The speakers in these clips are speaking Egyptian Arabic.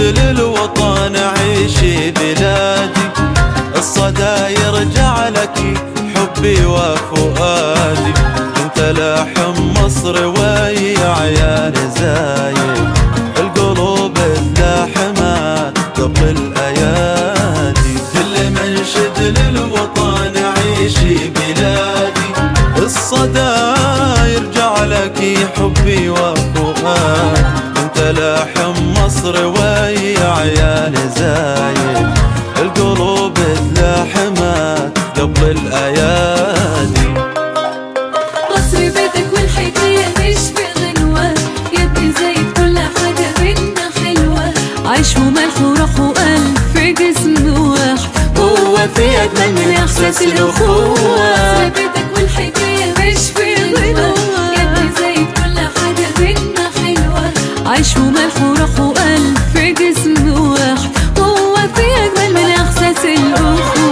للوطن عيشي بلادي الصدى يرجع لك حبي وفؤادي انت لاحم مصر ويا عيال زايد القلوب اللاحمات قبل الايادي كل منشد للوطن عيشي بلادي الصدى يرجع لك حبي وفؤادي انت لاحم مصر ويا عيال زايد القلوب تلاحمات قبل الايادي مصر بيتك والحكاية مش في غنوة يا ابني زي كل حاجة بينا حلوة عيش وملح وروح وألف جسم واحد هو في أجمل من إحساس الأخوة مصر بيتك والحكاية مش في غنوة يا ابني زي كل حاجة بينا حلوة عيش وملح وروح وألف جسم واحد هو في أجمل من إحساس الأخوة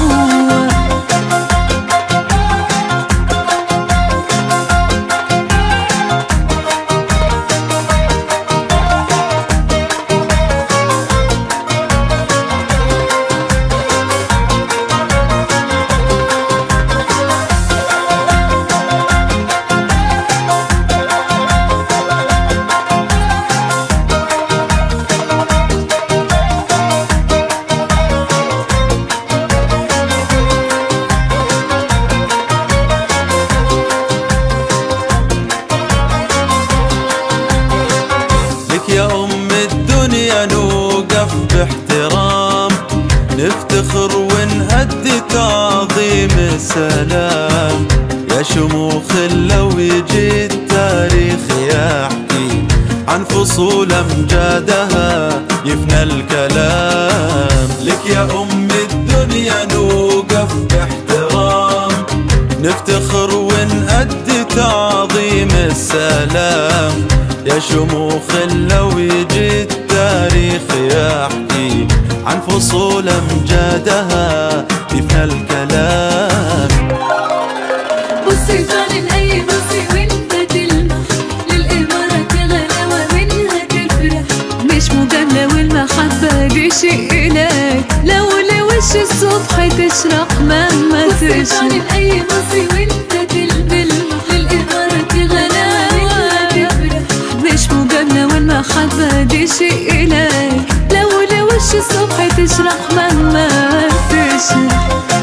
لك يا أم الدنيا نوقف باحترام نفتخر ونأدي تعظيم السلام يا شموخ لو يجي التاريخ يحكي عن فصول أمجادها يفنى الكلام لك يا أم الدنيا نوقف باحترام نفتخر ونأدي تعظيم السلام يا شموخ لو يجي التاريخ يحكي عن فصول أمجادها يفنى الكلام بصي فعلا اي بصي وانت تلمح للامارات غلاوه منها تفرح مش مجامله والمحبه دي شيء الك لو لوش الصبح تشرق مهما تشرق اي بصي وانت تلمح للامارات غلاوه تفرح مش مجامله والمحبه دي شيء الك لو لوش الصبح تشرق مهما تشرق